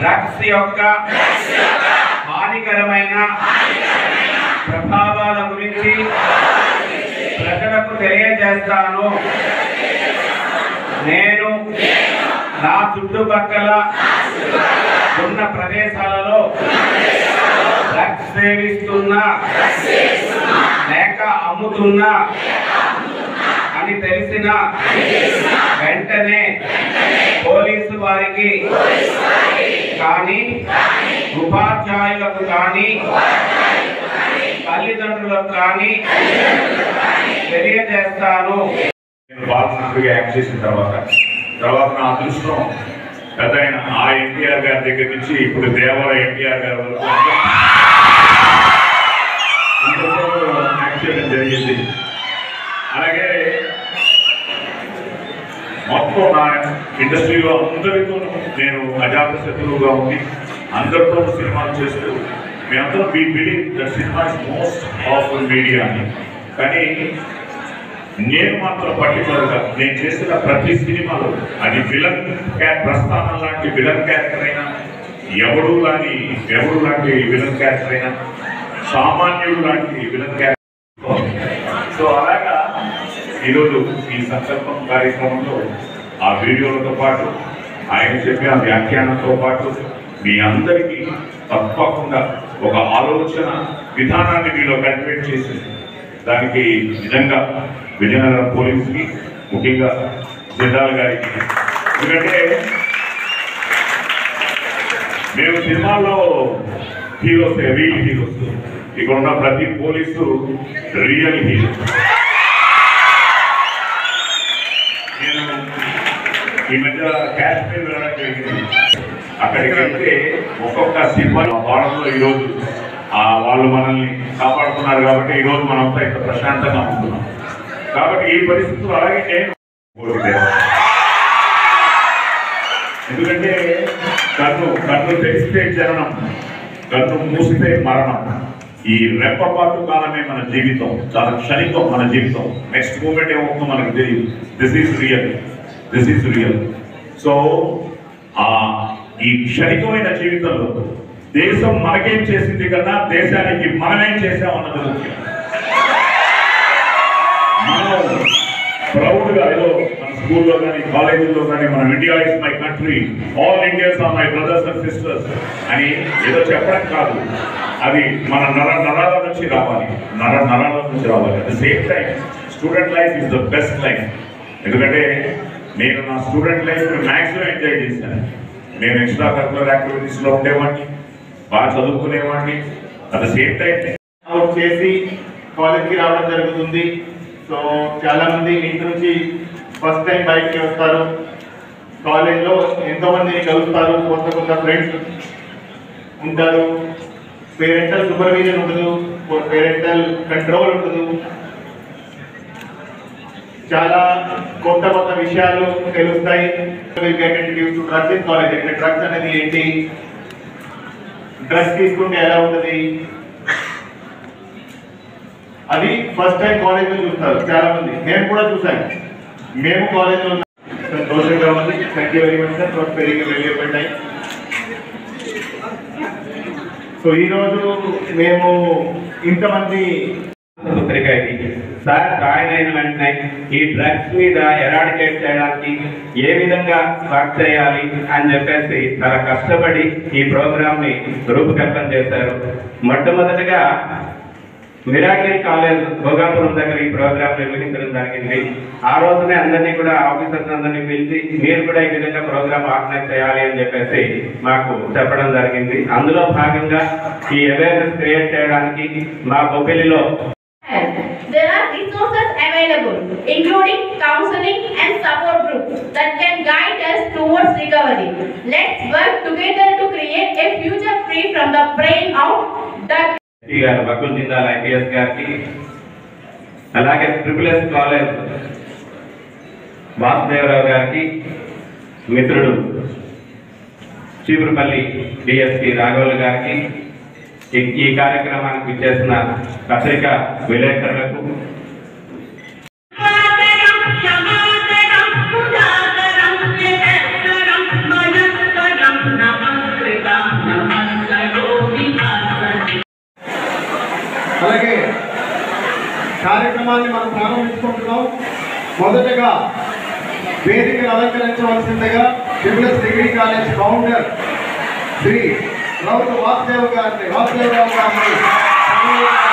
Drugs యొక్క హానికరమైన ప్రభావాల గురించి ప్రజలకు తెలియజేస్తాను నేను నా చుట్టుపక్కల ఉన్న ప్రదేశాలలో డ్రగ్స్ సేవిస్తున్నా లేక అమ్ముతున్నా అని తెలిసిన వెంటనే పోలీసు వారికి కానీ ఉపాధ్యాయులకు కానీ తల్లిదండ్రులకు కానీ తెలియజేస్తాను నేను బాలనటుడిగా యాక్ట్ చేసిన తర్వాత తర్వాత నా అదృష్టం పెద్ద ఆయన ఆ ఎన్టీఆర్ గారి దగ్గర నుంచి ఇప్పుడు దేవర ఎన్టీఆర్ గారి వరకు అందరితో యాక్ట్ చేయడం జరిగింది అలాగే మొత్తం నా ఇండస్ట్రీలో అందరితో నేను అజాత శత్రువుగా ఉండి అందరితో సినిమాలు చేస్తూ మేమందరం we believe the cinema is most powerful media అని కానీ నేను మాత్రం పర్టికులర్గా నేను చేసిన ప్రతి సినిమాలో అది విలన్ క్యారెక్టర్ ప్రస్థానం లాంటి విలన్ క్యారెక్టర్ అయినా ఎవడు లాంటి ఎవడు లాంటి విలన్ క్యారెక్టర్ అయినా సామాన్యుడు లాంటి విలన్ క్యారెక్టర్ సో అలాగా ఈరోజు ఈ సంకల్పం కార్యక్రమంలో ఆ వీడియోలతో పాటు ఆయన చెప్పే ఆ వ్యాఖ్యానంతో పాటు మీ అందరికీ తప్పకుండా ఒక ఆలోచన విధానాన్ని మీలో కల్టివేట్ చేసి దానికి నిజంగా విజయనగరం పోలీసుకి ముఖ్యంగా జిల్లాల గారికి ఎందుకంటే మేము సినిమాల్లో హీరోస్ రియల్ హీరోస్ ఇక్కడ ఉన్న ప్రతి పోలీసు రియల్ హీరో నేను ఈ మధ్య కాశ్మీర్ వెళ్ళడం జరిగింది అక్కడికి వెళ్తే ఒక్కొక్క సినిమా వారంలో ఈరోజు ఆ వాళ్ళు మనల్ని కాపాడుతున్నారు కాబట్టి ఈరోజు మనంతా ఇంత ప్రశాంతంగా ఉంటున్నాం కాబట్టి ఈ పరిస్థితులు అలాగే నేను కోరితే. ఎందుకంటే కన్ను కన్ను తెరిస్తే జననం కన్ను మూసితే మరణం ఈ రెప్పపాటు కాలమే మన జీవితం చాలా క్షణికం మన జీవితం నెక్స్ట్ మూమెంట్ ఏమవుతుందో మనకు తెలియదు this is real this is real so ఆ ఈ క్షణికమైన జీవితంలో దేశం మనకేం చేసింది కన్నా దేశానికి మనమేం చేసామన్నది ముఖ్యం మనం ప్రౌడ్గా ఏదో మన స్కూల్లో కానీ కాలేజీల్లో కానీ మన India is my country all Indians are my brothers and sisters అని ఏదో చెప్పడం కాదు అది మన నర నరాల నుంచి రావాలి నర నరాల నుంచి రావాలి at the same time student life is the best life ఎందుకంటే నేను నా స్టూడెంట్ లైఫ్ మ్యాక్సిమం ఎంజాయ్ చేశాను నేను ఎక్స్ట్రా కరికులర్ యాక్టివిటీస్లో ఉండేవాడిని బాగా చదువుకునేవాడిని at the same time out చేసి కాలేజ్కి రావడం జరుగుతుంది సో చాలా మంది ఇంటి నుంచి ఫస్ట్ టైం బయటికి వస్తారు కాలేజ్లో ఎంతో మందిని కలుస్తారు కొత్త కొత్త ఫ్రెండ్స్ ఉంటారు పేరెంటల్ సూపర్విజన్ ఉండదు పేరెంటల్ కంట్రోల్ ఉండదు చాలా కొత్త కొత్త విషయాలు తెలుస్తాయి డ్రగ్స్ ఇన్ కాలేజ్ అంటే డ్రగ్స్ అనేది ఏంటి డ్రగ్స్ తీసుకుంటే ఎలా ఉంటుంది అది ఫస్ట్ టైం కాలేజ్ లో చూస్తారు చాలా మంది మేము కూడా చూసాం మేము కాలేజ్ లో ఉన్నాం సంతోషంగా ఉంది thank you very much sir for very very time so ఈరోజు మేము ఇంతమంది పత్రిక ఇది సార్ జాయిన్ అయిన వెంటనే ఈ డ్రగ్స్ మీద ఎరాడికేట్ చేయడానికి ఏ విధంగా వర్క్ చేయాలి అని చెప్పేసి చాలా కష్టపడి ఈ ప్రోగ్రామ్ ని రూపకల్పన చేశారు మొట్టమొదటిగా మిరాకిల్ కాలేజ్ భోగాపురం దగ్గర ఈ ప్రోగ్రామ్ నిర్వహించడం జరిగింది ఆ రోజునే అందరినీ కూడా ఆఫీసర్స్ అందరినీ పిలిచి మీరు కూడా ఈ విధంగా ప్రోగ్రామ్ ఆర్గనైజ్ చేయాలి అని చెప్పేసి మాకు చెప్పడం జరిగింది అందులో భాగంగా ఈ అవేర్నెస్ క్రియేట్ చేయడానికి మా బొబ్బిలిలో There are resources available, including counseling and support groups that can guide us towards recovery. Let's work together to create a future free from the brain of drug SP గారు Bakul Jindal IPS గారికి అలాగే triple S college Vasudevarao గారికి మిత్రుడు Cheepurupalli DSP రాఘవులు గారికి ఈ- ఈ కార్యక్రమానికి విచ్చేసిన పత్రిక విలేకరులకు క్షమాకరం సుధాకరం నిరంతరం మనస్కరం నమస్తే మనం ప్రారంభించుకుంటున్నాం మొదటగా వేదికను అలంకరించవలసిందిగా triple S degree college founder Shri Routhu Vasudev గారిని వాసుదేవరావు గారిని